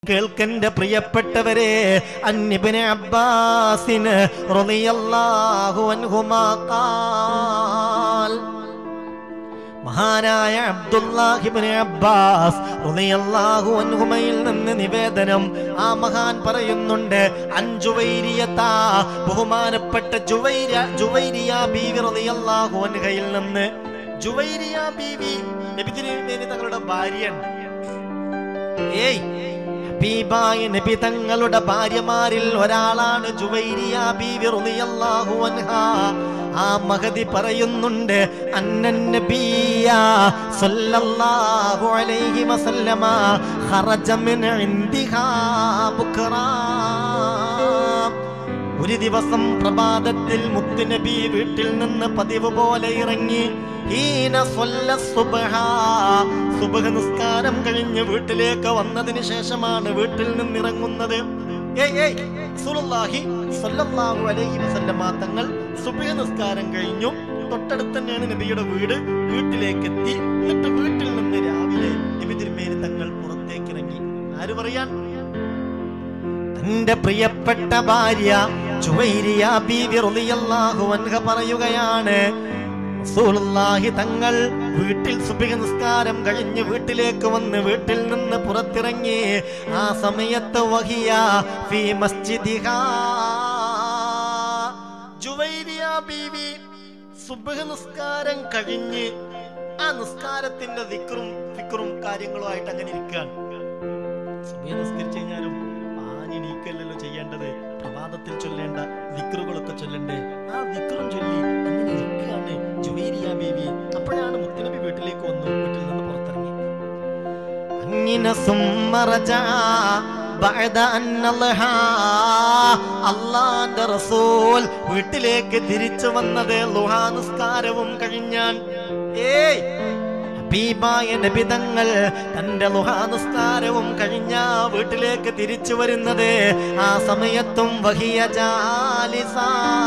കേൾക്കന്റെ പ്രിയപ്പെട്ടവരെ അന്നിബിന് അബ്ബാസിന് റളിയല്ലാഹു അൻഹുമാ ഖാൽ മഹാനായ അബ്ദുല്ലാഹിബ്നു അബ്ബാസ് റളിയല്ലാഹു അൻഹുമയിൽ നിന്ന് നിവേദനം ആ മഹാൻ പറയുന്നുണ്ട് അഞ്ചുവൈരിയത ബഹുമാനപ്പെട്ട ജുവൈര ജുവൈരിയ ബീവി റളിയല്ലാഹു അൻഹയിൽ നിന്ന് ജുവൈരിയ ബീവി നബി തിരുമേനി തങ്ങളുടെ ഭാര്യയാണ് ഏയ് ഹബീബായ നബി തങ്ങളുടെ ഭാര്യമാരിൽ ഒരാളാണ് ജുവൈരിയ ബീവി റളിയല്ലാഹു അൻഹ ആ മഹദി പറയുന്നുണ്ട് അന്നൻ നബിയ സല്ലല്ലാഹു അലൈഹി വസല്ലമ ഖറജ മിൻ ഇൻദിഹാ ബുക്റാ ഒരു ദിവസം പ്രഭാതത്തിൽ മുത്തുനബി വീട്ടിൽ നിന്ന് പതിവ് പോലെ ഇറങ്ങി ഹീന സ്വല്ല സുബ്ഹ. സുബ്ഹ് നിസ്കാരം കഴിഞ്ഞ് വീട്ടിലേക്ക് വന്നതിന് ശേഷമാണ് വീട്ടിൽ നിന്ന് ഇറങ്ങുന്നത് ഏയ് ഏയ് റസൂലുള്ളാഹി സ്വല്ലല്ലാഹു അലൈഹി വസല്ലമ തങ്ങൾ സുബ്ഹ് നിസ്കാരം കഴിഞ്ഞു തൊട്ടടുത്ത് തന്നെയാണ് നബിയുടെ വീട് വീട്ടിലേക്ക് എത്തി എന്നിട്ട് വീട്ടിൽ നിന്ന് രാവിലെ നബി തിരുമേനി തങ്ങൾ പുറത്തേക്ക് ഇറങ്ങി ആര് പറയാൻ തന്റെ പ്രിയപ്പെട്ട ഭാര്യ ജുവൈരിയ ബീവി റളിയല്ലാഹു അൻഹ പറയുകയാണ് റസൂലുള്ളാഹി തങ്ങൾ വീട്ടിൽ സുബഹി നിസ്കാരം കഴിഞ്ഞ് വീട്ടിലേക്ക് വന്ന് വീട്ടിൽ നിന്ന് പുറത്തിറങ്ങി ആ സമയത്ത് വഹിയ ഫീ മസ്ജിദിഹാ ജുവൈരിയ ബീവി സുബഹ് നിസ്കാരം കഴിഞ്ഞ് ആ നിസ്കാരത്തിന്റെ ദിക്റും ഫിക്റും കാര്യങ്ങളുമായിട്ട് അങ്ങനെ ഇരിക്കുകയാണ് സുബഹി നിസ്കരിച്ചു കഴിഞ്ഞാലും ആഞ്ഞിണീക്കല്ലല്ലോ ചെയ്യേണ്ടത് പ്രഭാതത്തിൽ ചൊല്ലേണ്ട ദിക്റുകളൊക്കെ ചൊല്ലണ്ടേ ആ ദിക്റും ചൊല്ലി അങ്ങനെ ഇരിക്കുകയാണ് ജുവേരിയ ബേബി അപ്പോഴാണ് മുത്തനബി വീട്ടിലേക്ക് വന്നു വീട്ടിൽ നിന്ന് പുറത്തിറങ്ങി അങ്ങനെ സുമ്മറജ ബഅദ അൻ അൽഹാ അല്ലാഹുവിന്റെ റസൂൽ വീട്ടിലേക്ക് തിരിച്ചു വന്നത് ലുഹാ നിസ്കാരവും കഴിഞ്ഞാൻ ഏയ് ഹബീബായ നബിതങ്ങൾ തന്റെ ലുഹാ നിസ്കാരവും കഴിഞ്ഞ വീട്ടിലേക്ക് തിരിച്ചു വരുന്നത് ആ സമയത്തും വഹിയ ജാലിസ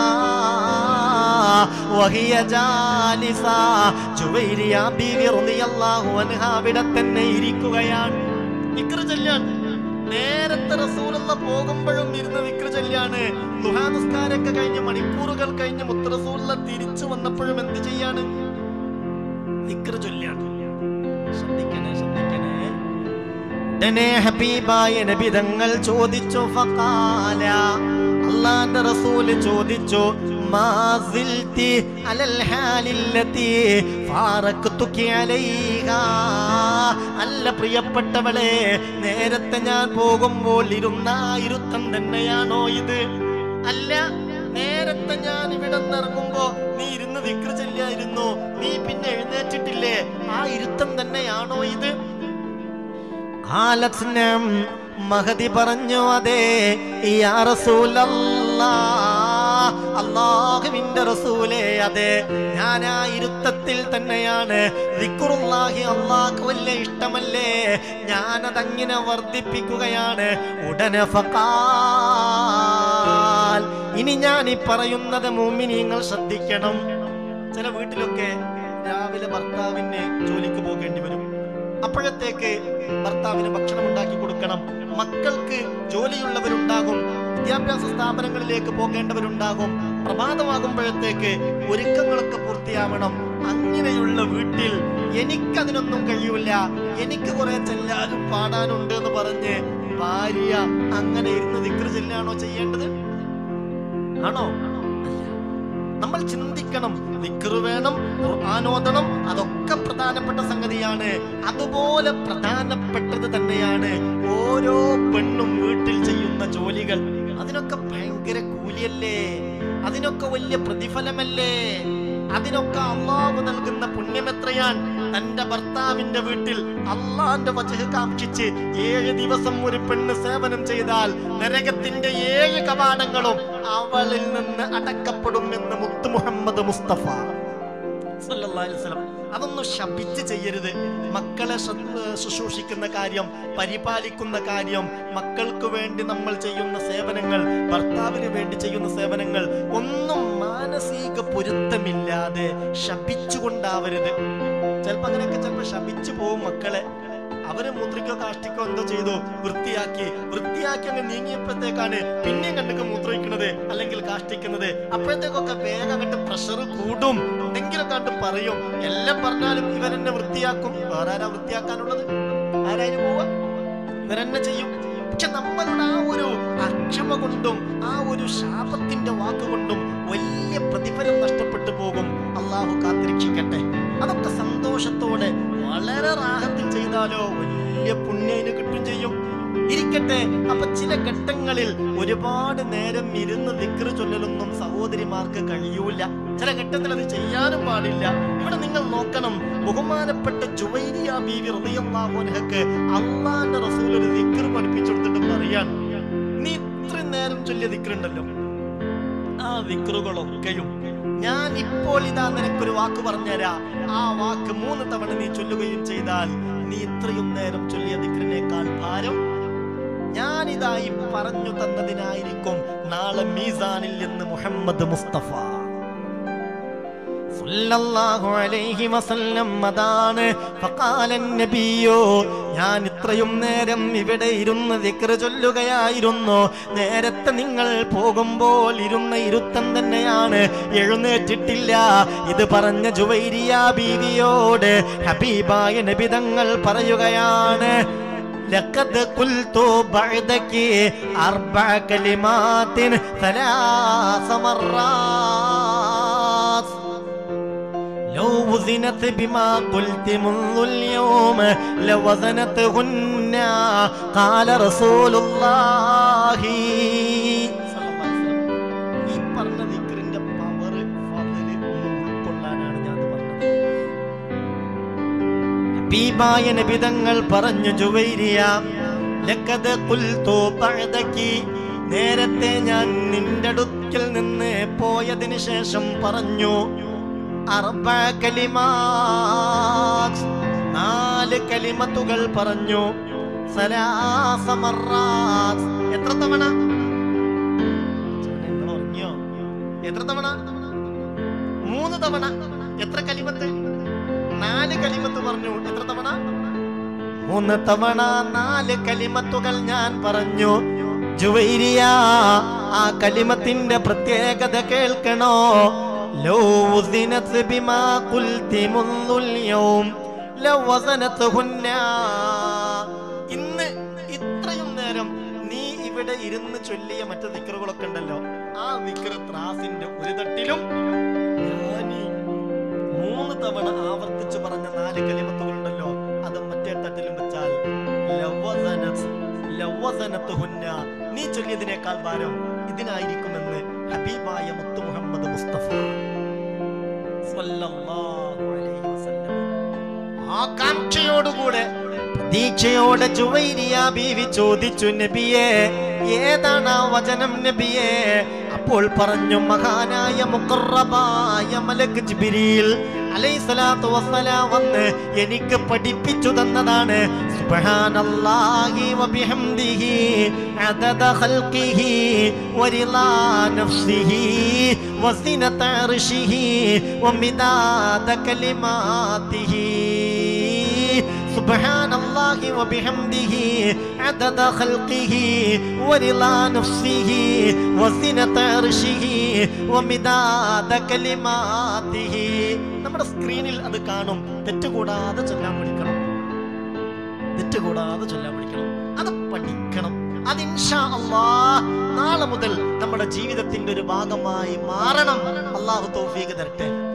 വഹിയ ജാലിസ ജുവൈരിയ ബീവി റളിയല്ലാഹു അൻഹ അവിടെ തന്നെ ഇരിക്കുകയാണ് വിക്ര ചൊല്ലാണ് നേരത്തെ റസൂലുള്ള പോകുമ്പോഴും ഇരുന്ന് വിക്ര ചൊല്ലാണ് ലുഹാ നിസ്കാരമൊക്കെ കഴിഞ്ഞ് മണിക്കൂറുകൾ കഴിഞ്ഞ് മുത്ത് റസൂലുള്ള തിരിച്ചു വന്നപ്പോഴും എന്ത് ചെയ്യാണ് ദിക്ർ ചൊല്ലാണ് ശ്രദ്ധിക്കണേ ശ്രദ്ധിക്കണേ ഉടനെ ഹബീബായ നബി തങ്ങൾ ചോദിച്ചു ഫഖാല അള്ളാന്റെ റസൂല് ചോദിച്ചു മാ സിൽതി അലൽ ഹാലില്ലതി ഫാറഖ്തുകി അലൈഹാ അല്ല പ്രിയപ്പെട്ടവളെ നേരത്തെ ഞാൻ പോകുമ്പോൾ ഇരുന്ന ആ ഇരുത്തം തന്നെയാണോ ഇത് അല്ല നേരത്തെ ഞാൻ ഇവിടെ ഇറങ്ങുമ്പോ നീ ഇരുന്ന് വിക്ര ചെല്ലായിരുന്നു നീ പിന്നെ എഴുന്നേറ്റിട്ടില്ലേ ആ ഇരുത്തം തന്നെയാണോ ഇത് കാലസ്നം മഹതി പറഞ്ഞു അതെ യാ റസൂലല്ലാ അള്ളാഹുവിന്റെ റസൂലേ അതെ ഞാൻ ആ ഇരുത്തത്തിൽ തന്നെയാണ് ദിക്റുല്ലാഹി അള്ളാഹ് വലിയ ഇഷ്ടമല്ലേ ഞാനതങ്ങനെ വർദ്ധിപ്പിക്കുകയാണ് ഉടനെ ഫഖാൽ ഇനി ഞാൻ ഈ പറയുന്നത് മൂമിനിങ്ങൾ ശ്രദ്ധിക്കണം ചില വീട്ടിലൊക്കെ രാവിലെ ഭർത്താവിന് ജോലിക്ക് പോകേണ്ടി വരും അപ്പോഴത്തേക്ക് ഭർത്താവിന് ഭക്ഷണം ഉണ്ടാക്കി കൊടുക്കണം മക്കൾക്ക് ജോലിയുള്ളവരുണ്ടാകും വിദ്യാഭ്യാസ സ്ഥാപനങ്ങളിലേക്ക് പോകേണ്ടവരുണ്ടാകും പ്രഭാതമാകുമ്പോഴത്തേക്ക് ഒരുക്കങ്ങളൊക്കെ പൂർത്തിയാവണം അങ്ങനെയുള്ള വീട്ടിൽ എനിക്കതിനൊന്നും കഴിയൂല എനിക്ക് കുറെ ചെല്ലാനും പാടാനുണ്ട് എന്ന് പറഞ്ഞ് ഭാര്യ അങ്ങനെ ഇരുന്ന് ദിക്ർ ചെല്ലാണോ ചെയ്യേണ്ടത് ആണോ അല്ല നമ്മൾ ചിന്തിക്കണം ദിക്ർ വേണം ഖുർആനോദണം അതൊക്കെ പ്രധാനപ്പെട്ട സംഗതിയാണ് അതുപോലെ പ്രധാനപ്പെട്ടത് തന്നെയാണ് ഓരോ പെണ്ണും വീട്ടിൽ ചെയ്യുന്ന ജോലികൾ അതിനൊക്കെ ഭയങ്കര കൂലിയല്ലേ അതിനൊക്കെ വലിയ പ്രതിഫലമല്ലേ അതിനൊക്കെ അള്ളാഹു നൽകുന്ന പുണ്യമെത്രയാൻ തന്റെ ഭർത്താവിന്റെ വീട്ടിൽ അള്ളാന്റെ വചഹ് കാക്ഷിച്ച് ഏഴ് ദിവസം ഒരു പെണ്ണ് സേവനം ചെയ്താൽ നരകത്തിന്റെ ഏഴ് കവാടങ്ങളും അവളിൽ നിന്ന് അടക്കപ്പെടും എന്ന് മുത്ത് മുഹമ്മദ് മുസ്തഫ സല്ലല്ലാഹു അലൈഹി വസല്ലം. അതൊന്നും ശപിച്ച് ചെയ്യരുത് മക്കളെ ശ്രദ്ധ- ശുശ്രൂഷിക്കുന്ന കാര്യം പരിപാലിക്കുന്ന കാര്യം മക്കൾക്ക് വേണ്ടി നമ്മൾ ചെയ്യുന്ന സേവനങ്ങൾ ഭർത്താവിന് വേണ്ടി ചെയ്യുന്ന സേവനങ്ങൾ ഒന്നും മാനസിക പൊരുത്തമില്ലാതെ ശപിച്ചുകൊണ്ടാവരുത് ചിലപ്പോ അങ്ങനെയൊക്കെ ചിലപ്പോ ശപിച്ചു പോവും മക്കളെ അവര് മൂത്രിക്കോ കാഷ്ടിക്കോ എന്തോ ചെയ്തു വൃത്തിയാക്കി വൃത്തിയാക്കി അങ്ങ് നീങ്ങിയപ്പോഴത്തേക്കാണ് പിന്നെയും കണ്ണുക്ക് മൂത്രയിക്കുന്നത് അല്ലെങ്കിൽ കാഷ്ടിക്കുന്നത് അപ്പോഴത്തേക്കൊക്കെ വേഗം അങ്ങോട്ട് പ്രഷർ കൂടും എന്തെങ്കിലുമൊക്കെ അങ്ങോട്ട് പറയും എല്ലാം പറഞ്ഞാലും ഇവരെന്നെ വൃത്തിയാക്കും വേറെ ആരാ വൃത്തിയാക്കാനുള്ളത് ആരായാലും പോവാ ഇവരെന്നെ ചെയ്യും പക്ഷെ നമ്മളുടെ ആ ഒരു അക്ഷമ കൊണ്ടും ആ ഒരു ശാപത്തിന്റെ വാക്കുകൊണ്ടും വലിയ പ്രതിഫലം നഷ്ടപ്പെട്ടു പോകും അള്ളാഹു കാത്തിരക്ഷിക്കട്ടെ അതൊക്കെ സന്തോഷത്തോടെ വളരെ റാഹത്തിൽ ചെയ്താലോ വലിയ പുണ്യന് കിട്ടും ചെയ്യും ഇരിക്കട്ടെ അപ്പൊ ചില ഘട്ടങ്ങളിൽ ഒരുപാട് നേരം ഇരുന്ന് ദിക്റ് ചൊല്ലലൊന്നും സഹോദരിമാർക്ക് കഴിയൂല ചില ഘട്ടത്തിൽ അത് ചെയ്യാനും പാടില്ല ഇവിടെ നിങ്ങൾ നോക്കണം ബഹുമാനപ്പെട്ട ജുവൈരിയ ബീവി റളിയല്ലാഹു അൻഹക്ക് അള്ളാന്റെ റസൂൽ ഒരു ദിക്ർ പഠിപ്പിച്ചു കൊടുത്തിട്ട് പറയാൻ നീ ഇത്രയും നേരം ചൊല്ലിയ ദിക്റുണ്ടല്ലോ ആ ദിക്റുകളൊക്കെയും ഞാൻ ഇപ്പോൾ ഇതാ നിനക്കൊരു വാക്ക് പറഞ്ഞുതരാ ആ വാക്ക് മൂന്ന് തവണ നീ ചൊല്ലുകയും ചെയ്താൽ നീ ഇത്രയും നേരം ചൊല്ലിയ ദിക്റിനേക്കാൾ ഭാരം ഞാനിതായി പറഞ്ഞു തന്നതിനായിരിക്കും നാളെ മീസാനിൽ എന്ന് മുഹമ്മദ് മുസ്തഫ സല്ലല്ലാഹു അലൈഹി വസല്ലം അതാണ് ഫഖാലൻ നബിയോ ഞാൻ ഇത്രയും നേരം ഇവിടെ ഇരുന്ന് ദിക്ർ ചൊല്ലുകയായിരുന്നു നേരത്തെ നിങ്ങൾ പോകുമ്പോൾ ഇരുന്ന ഇരുത്തം തന്നെയാണ് എഴുന്നേറ്റിട്ടില്ല ഇത് പറഞ്ഞ ജുവൈരിയ ബീവിയോട് ഹബീബായ നബിതങ്ങൾ പറയുകയാണ് لقد قلت بعدك أربع كلمات ثلاث مرات لو وزنت بما قلت منذ اليوم لوزنتهن قال رسول الله صلى الله عليه وسلم. ഈ പറഞ്ഞ ദിക്റിന്റെ പവർ ഫضല് ഒന്ന് ഉൾക്കൊള്ളാനാണ് ഞാൻ ഇത് പറഞ്ഞത് ഹബീബായ നബിതങ്ങൾ പറഞ്ഞു ജുവൈരിയ ലക്കത് ഖുൽതു ബഅദകി നേരത്തെ ഞാൻ നിന്റെ അടുക്കൽ നിന്ന് പോയതിനു ശേഷം പറഞ്ഞു അർബ കലിമാത്ത് നാല് കലിമത്തുകൾ പറഞ്ഞു സലാസ മറാത്ത് എത്ര തവണ നിങ്ങൾ ഉറങ്ങിയോ എത്ര തവണ മൂന്ന് തവണ എത്ര കലിമത്ത് നാല് കലിമത്ത് പറഞ്ഞു എത്ര തവണ മൂന്ന് തവണ നാല് കലിമത്തുകൾ ഞാൻ പറഞ്ഞു ജുവൈരിയ ആ കലിമത്തിന്റെ പ്രത്യേകത കേൾക്കണോ ലോ ഉസിനത്ത് ബിമാ ഖുൽതി മുൻദുൽ യൗം ലവസനത്തുഹുന്ന ഇന്ന് ഇത്രയും നേരം നീ ഇവിടെ ഇരുന്ന് ചൊല്ലിയ മറ്റു ദിക്റുകളൊക്കെ ഉണ്ടല്ലോ ആ ദിക്ർ ത്രാസിന്റെ ഒരു തട്ടിലും ഞാനീ മൂന്ന് തവണ ആവർത്തിച്ചു പറഞ്ഞ നാല് കലിമത്തുകളുണ്ടല്ലോ അത് മറ്റേ തട്ടിലും വെച്ചാൽ ലവ്വസനത്ത് ലവ്വസനത്തുഹുന്ന. നീ ചൊല്ലിയതിനേക്കാൾ ഭാരം ഇതിനായിരിക്കുമെന്ന് ഹബീബായ മുത്തു മുഹമ്മദ് മുസ്തഫ സ്വല്ലല്ലാഹു അലൈഹി വസല്ലം. ആകാംക്ഷയോടുകൂടെ പ്രതീക്ഷയോടെ ജുവൈരിയ ബീവി ചോദിച്ചു നബിയെ ഏതാണ് ആ വചനം നബിയെ അപ്പോൾ പറഞ്ഞു മഹാനായ മുഖറബായ മലക് ജിബിരിൽ അലൈഹിസ്സലാത്തു വസ്സലാം വന്ന് എനിക്ക് പഠിപ്പിച്ചു തന്നതാണ് സുബ്ഹാനല്ലാഹി വബിഹംദിഹി അദദ ഖൽഖിഹി വരിളാ നഫ്സിഹി വസിനത അർശിഹി വമിദാദ കലിമാതിഹി سبحان الله وبحمده عدد خلقه ورضا نفسه وزنة عرشه ومداد كلماته നമ്മുടെ സ്ക്രീനിൽ അത് കാണും തെറ്റുകൂടാതെ ചൊല്ലാൻ പഠിക്കണം തെറ്റുകൂടാതെ ചൊല്ലാൻ പഠിക്കണം അത് പഠിക്കണം അത് ഇൻഷാ അല്ലാഹ് നാളെ മുതൽ നമ്മുടെ ജീവിതത്തിന്റെ ഒരു ഭാഗമായി മാറണം അള്ളാഹു തൗഫീഖ് തരട്ടെ